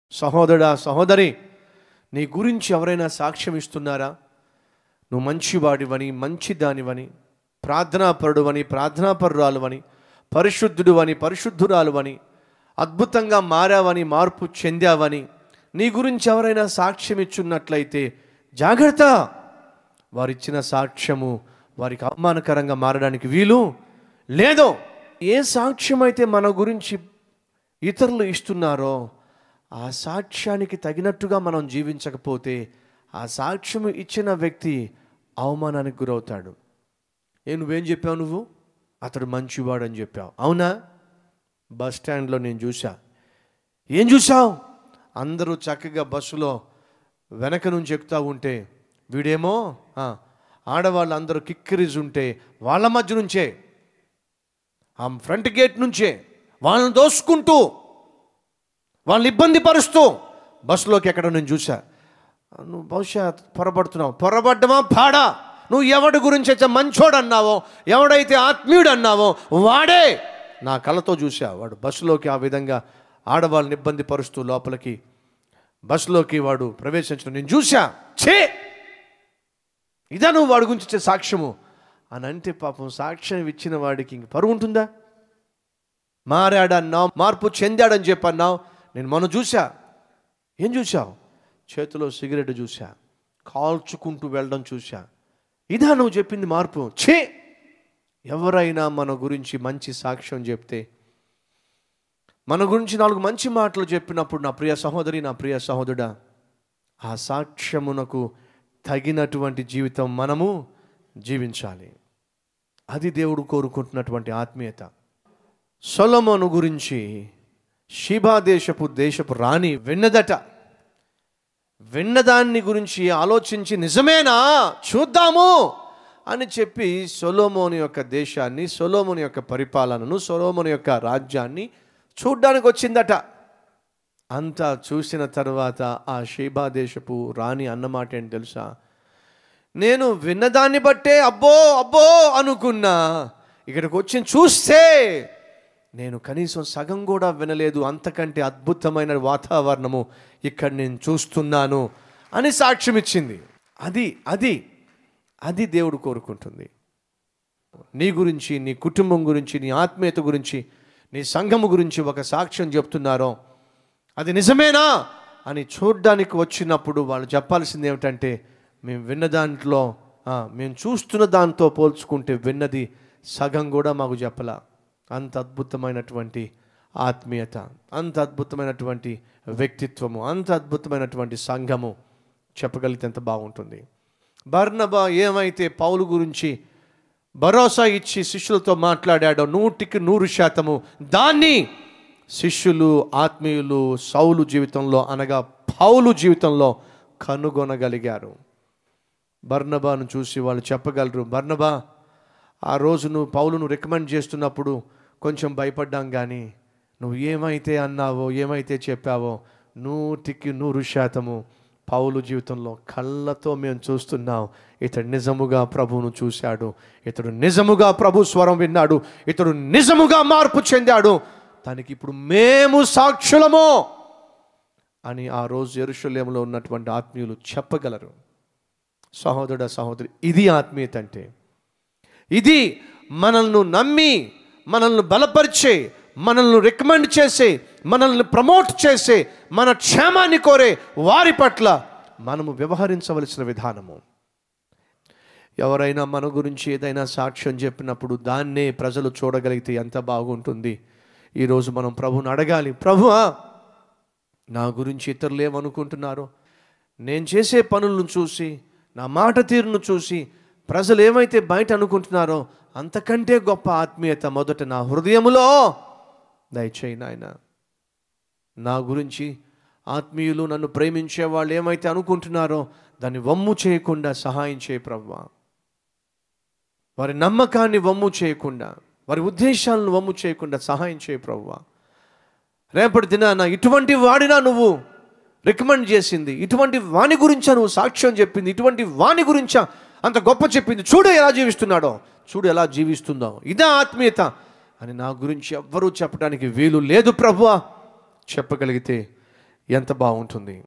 సహోదరా సహోదరి నీ గురించి ఎవరైనా సాక్ష్యం ఇస్తున్నారా నువ్వు మంచివాడివని మంచిదానివని ప్రార్థనాపరుడువని ప్రార్థనాపరురాలువని పరిశుద్ధుడు అని పరిశుద్ధురాలువని అద్భుతంగా మారావని మార్పు చెందావని నీ గురించి ఎవరైనా సాక్ష్యం ఇచ్చున్నట్లయితే జాగ్రత్త వారిచ్చిన సాక్ష్యము వారికి అవమానకరంగా మారడానికి వీలు లేదో ఏ సాక్ష్యం అయితే మన గురించి ఇతరులు ఇస్తున్నారో ఆ సాక్ష్యానికి తగినట్టుగా మనం జీవించకపోతే ఆ సాక్ష్యం ఇచ్చిన వ్యక్తి అవమానానికి గురవుతాడు ఏ నువ్వేం చెప్పావు నువ్వు అతడు మంచివాడు అని చెప్పావు అవునా బస్ స్టాండ్లో నేను చూసా ఏం చూసావు అందరూ చక్కగా బస్సులో వెనక నుంచి ఎక్కుతూ ఉంటే వీడేమో ఆ, ఆడవాళ్ళు అందరూ కిక్కిరిజ్ ఉంటే వాళ్ళ మధ్య నుంచే ఆ ఫ్రంట్ గేట్ నుంచే వాళ్ళని దోసుకుంటూ వాళ్ళని ఇబ్బంది పరుస్తూ బస్సులోకి ఎక్కడ నేను చూసా నువ్వు బహుశా పొరపడుతున్నావు పొరపడ్డమా పాడా నువ్వు ఎవడి గురించి అయితే మంచోడు అన్నావో ఎవడైతే ఆత్మీయుడు అన్నావో వాడే నా కళ్ళతో చూసా వాడు బస్సులోకి ఆ విధంగా ఆడవాళ్ళని ఇబ్బంది పరుస్తూ లోపలికి బస్సులోకి వాడు ప్రవేశించడం నేను చూసా ఛే ఇదా నువ్వు వాడి గురించి ఇచ్చే సాక్ష్యము అని అంటే పాపం సాక్ష్యం ఇచ్చిన వాడికి ఇంక పరువు ఉంటుందా మారాడన్నావు మార్పు చెందాడని చెప్పన్నావు నేను మొన్న చూసా ఏం చూసావు చేతిలో సిగరెట్ చూసా కాల్చుకుంటూ వెళ్ళడం చూసా ఇదా నువ్వు చెప్పింది మార్పు ఛే ఎవరైనా మన గురించి మంచి సాక్ష్యం చెప్తే మన గురించి నాలుగు మంచి మాటలు చెప్పినప్పుడు నా ప్రియ సహోదరి నా ప్రియ సహోదరుడా ఆ సాక్ష్యమునకు తగినటువంటి జీవితం మనము జీవించాలి అది దేవుడు కోరుకుంటున్నటువంటి ఆత్మీయత సొలమోను గురించి షీబా దేశపు దేశపు రాణి విన్నదట విన్నదాన్ని గురించి ఆలోచించి నిజమేనా చూద్దాము అని చెప్పి సొలోమోని యొక్క దేశాన్ని సొలోమోని యొక్క పరిపాలనను సొలోమోని యొక్క రాజ్యాన్ని చూడ్డానికి వచ్చిందట అంతా చూసిన తర్వాత ఆ షీబా దేశపు రాణి అన్నమాట ఏంటి తెలుసా నేను విన్నదాన్ని బట్టే అబ్బో అబ్బో అనుకున్నా ఇక్కడికి వచ్చి చూస్తే నేను కనీసం సగం కూడా వినలేదు అంతకంటే అద్భుతమైన వాతావరణము ఇక్కడ నేను చూస్తున్నాను అని సాక్ష్యం ఇచ్చింది అది అది అది దేవుడు కోరుకుంటుంది నీ గురించి నీ కుటుంబం గురించి నీ ఆత్మీయత గురించి నీ సంఘము గురించి ఒక సాక్ష్యం చెప్తున్నారో అది నిజమేనా అని చూడ్డానికి వచ్చినప్పుడు వాళ్ళు చెప్పాల్సింది ఏమిటంటే మేము విన్న దాంట్లో ఆ, మేము చూస్తున్న దాంతో పోల్చుకుంటే విన్నది సగం కూడా మాకు చెప్పలా అంత అద్భుతమైనటువంటి ఆత్మీయత అంత అద్భుతమైనటువంటి వ్యక్తిత్వము అంత అద్భుతమైనటువంటి సంఘము చెప్పగలిగితే ఎంత బాగుంటుంది బర్నబా ఏమైతే పౌలు గురించి భరోసా ఇచ్చి శిష్యులతో మాట్లాడాడో నూటికి నూరు శాతము దాన్ని శిష్యులు ఆత్మీయులు సౌలు జీవితంలో అనగా పౌలు జీవితంలో కనుగొనగలిగారు బర్నబాను చూసి వాళ్ళు చెప్పగలరు బర్నబా ఆ రోజు నువ్వు పౌలును రికమెండ్ చేస్తున్నప్పుడు కొంచెం భయపడ్డాం కానీ నువ్వు ఏమైతే అన్నావో ఏమైతే చెప్పావో నూటికి నూరు శాతము పౌలు జీవితంలో కళ్ళతో మేము చూస్తున్నాం ఇతడు నిజముగా ప్రభువును చూశాడు ఇతడు నిజముగా ప్రభు స్వరం విన్నాడు ఇతడు నిజముగా మార్పు చెందాడు దానికి ఇప్పుడు మేము సాక్షులము అని ఆ రోజు ఎరుషలేములో ఉన్నటువంటి ఆత్మీయులు చెప్పగలరు సహోదరుడ సహోదరి ఇది ఆత్మీయత అంటే ఇది మనల్ని నమ్మి మనల్ని బలపరిచే మనల్ని రికమెండ్ చేసే మనల్ని ప్రమోట్ చేసే మన క్షేమాన్ని కోరే వారి పట్ల మనము వ్యవహరించవలసిన విధానము ఎవరైనా మన గురించి ఏదైనా సాక్ష్యం చెప్పినప్పుడు దాన్నే ప్రజలు చూడగలిగితే ఎంత బాగుంటుంది ఈరోజు మనం ప్రభుని అడగాలి ప్రభువా నా గురించి ఇతరులు ఏమనుకుంటున్నారో నేను చేసే పనులను చూసి నా మాట తీరును చూసి ప్రజలు ఏమైతే బయట అనుకుంటున్నారో అంతకంటే గొప్ప ఆత్మీయత మొదట నా హృదయములో దయచేయి నాయన నా గురించి ఆత్మీయులు నన్ను ప్రేమించే వాళ్ళు ఏమైతే అనుకుంటున్నారో దాన్ని వమ్ము చేయకుండా సహాయం చేయ ప్రవ్వా వారి నమ్మకాన్ని వమ్ము చేయకుండా వారి ఉద్దేశాలను వమ్ము చేయకుండా సహాయం చేయ ప్రవ్వా రేపటి దినాన ఇటువంటి వాడినా నువ్వు రికమెండ్ చేసింది ఇటువంటి వాని గురించా నువ్వు సాక్ష్యం చెప్పింది ఇటువంటి వాని గురించా అంత గొప్ప చెప్పింది చూడు ఎలా జీవిస్తున్నాడో చూడు ఎలా జీవిస్తుందో ఇదే ఆత్మీయత అని నా గురించి ఎవ్వరూ చెప్పడానికి వీలు లేదు ప్రభువా చెప్పగలిగితే ఎంత బాగుంటుంది